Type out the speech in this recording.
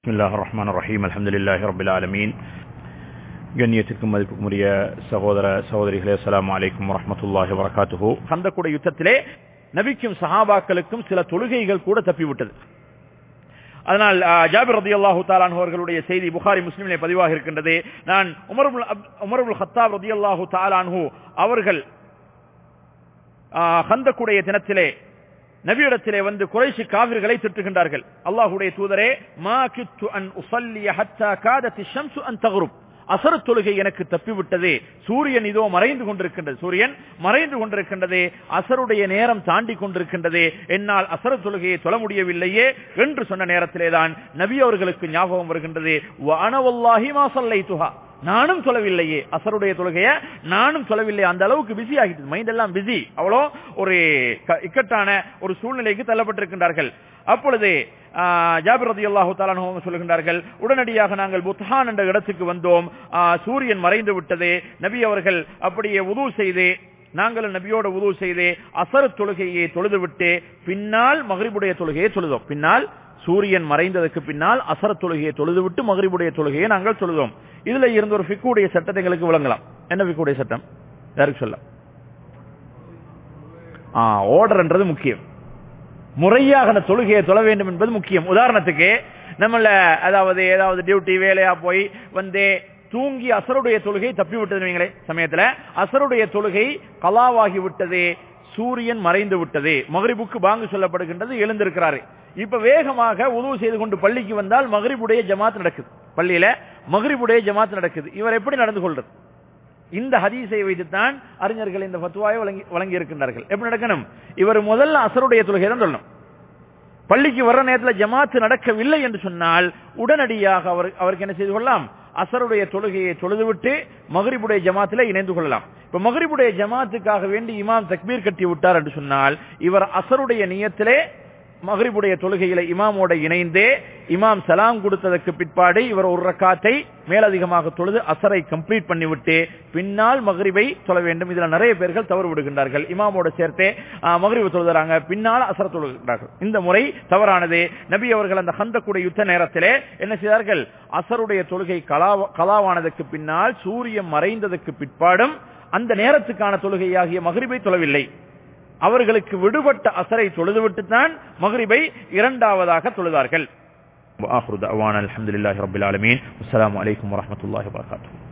بسم الله الرحمن الرحيم الحمد لله رب العالمين கண்ணியத்திற்கும் மதிப்புக்கும் உரிய சகோதர சகோதரிகளே அஸ்ஸலாமு அலைக்கும் வரஹ்மத்துல்லாஹி வரகாத்துஹு கந்தக்குடைய யுத்தத்திலே நபிக்கும் சஹாபாக்களுக்கும் சில தொழுகைகள் கூட தப்பிவிட்டது அதனால் ஜாபிர் ரதி அல்லாஹு தாலான் அவர்களுடைய செய்தி புகாரி முஸ்லிமிலே பதிவாக இருக்கின்றது நான் உமருல் உமருல் ஹத்தாப் ரதி அல்லாஹு தாலான்ஹு அவர்கள் கந்தக்குடைய தினத்திலே நபியிடத்திலே வந்து குறைசி காவிர்களை திட்டுகின்றார்கள் அல்லாஹுடைய தூதரே மா கித்து அன் உசல்லிய ஹத்தா காதத்தி ஷம்சு அன் தகரும் அசர தொழுகை எனக்கு தப்பிவிட்டது சூரியன் இதோ மறைந்து கொண்டிருக்கின்றது சூரியன் மறைந்து கொண்டிருக்கின்றது அசருடைய நேரம் தாண்டி கொண்டிருக்கின்றது என்னால் அசர தொழுகையை தொழ முடியவில்லையே என்று சொன்ன நேரத்திலே தான் நபி அவர்களுக்கு ஞாபகம் வருகின்றது அனவல்லாஹி மாசல்லை துஹா நானும் சொல்லவில்லையே அசருடைய தொழுகைய நானும் சொல்லவில்லை அந்த அளவுக்கு பிஸி ஆகிட்டு மைண்ட் எல்லாம் பிஸி அவ்வளோ ஒரு இக்கட்டான ஒரு சூழ்நிலைக்கு தள்ளப்பட்டிருக்கின்றார்கள் அப்பொழுது ஜாபிர் ரதி அல்லாஹு தாலானு சொல்லுகின்றார்கள் உடனடியாக நாங்கள் புத்ஹான் என்ற இடத்துக்கு வந்தோம் சூரியன் மறைந்து விட்டது நபி அவர்கள் அப்படியே உதவு செய்து நாங்கள் நபியோட உதவு செய்து அசர் தொழுகையை தொழுது விட்டு பின்னால் மகரிபுடைய தொழுகையை தொழுதோம் பின்னால் சூரியன் மறைந்ததற்கு பின்னால் அசர தொழுகையை தொழுது விட்டு மகரிபுடைய தொழுகையை நாங்கள் தொழுதோம் இதுல இருந்து ஒரு ஃபிக்குடைய சட்டத்தை எங்களுக்கு விளங்கலாம் என்ன ஃபிக்குடைய சட்டம் யாருக்கு சொல்ல ஓர்டர்ன்றது முக்கியம் முறையாக அந்த தொழுகையை தொழ வேண்டும் என்பது முக்கியம் உதாரணத்துக்கு நம்மள அதாவது ஏதாவது டியூட்டி வேலையா போய் வந்து தூங்கி அசருடைய தொழுகை தப்பி விட்டது நீங்களே சமயத்துல அசருடைய தொழுகை கலாவாகி விட்டது சூரியன் மறைந்து விட்டது மகரிபுக்கு பாங்கு சொல்லப்படுகின்றது எழுந்திருக்கிறாரு இப்ப வேகமாக உதவு செய்து கொண்டு பள்ளிக்கு வந்தால் மகரிபுடைய ஜமாத் நடக்குது பள்ளியில மகரிபுடைய ஜமாத் நடக்குது இவர் எப்படி நடந்து கொள்றது இந்த ஹதீஸை வைத்துத்தான் அறிஞர்கள் இந்த பத்துவாயை வழங்கி வழங்கி இருக்கின்றார்கள் எப்படி நடக்கணும் இவர் முதல்ல அசருடைய தொழுகை தான் சொல்லணும் பள்ளிக்கு வர்ற நேரத்தில் ஜமாத்து நடக்கவில்லை என்று சொன்னால் உடனடியாக அவர் அவருக்கு என்ன செய்து கொள்ளலாம் அசருடைய தொழுகையை தொழுதுவிட்டு மகரிபுடைய ஜமாத்தில இணைந்து கொள்ளலாம் இப்ப மகரிபுடைய ஜமாத்துக்காக வேண்டி இமாம் தக்பீர் கட்டி விட்டார் என்று சொன்னால் இவர் அசருடைய நியத்திலே மகரிபுடைய தொழுகையில இமாமோட இணைந்தே இமாம் சலாம் கொடுத்ததற்கு பிற்பாடு இவர் ஒரு ரக்காத்தை மேலதிகமாக தொழுது அசரை கம்ப்ளீட் பண்ணிவிட்டு பின்னால் மகரிபை தொழ வேண்டும் இதுல நிறைய பேர்கள் தவறு விடுகின்றார்கள் இமாமோட சேர்த்தே மகரிபு தொழுகிறாங்க பின்னால் அசர தொழுகின்றார்கள் இந்த முறை தவறானது நபி அவர்கள் அந்த ஹந்தக்குடைய யுத்த நேரத்திலே என்ன செய்தார்கள் அசருடைய தொழுகை கலாவானதற்கு பின்னால் சூரியன் மறைந்ததற்கு பிற்பாடும் அந்த நேரத்துக்கான தொழுகையாகிய மகரிபை தொழவில்லை அவர்களுக்கு விடுபட்ட அசரை தொழுதுவிட்டு தான் மகரிபை இரண்டாவதாக தொழுதார்கள் الحمد لله رب العالمين والسلام عليكم ورحمة الله وبركاته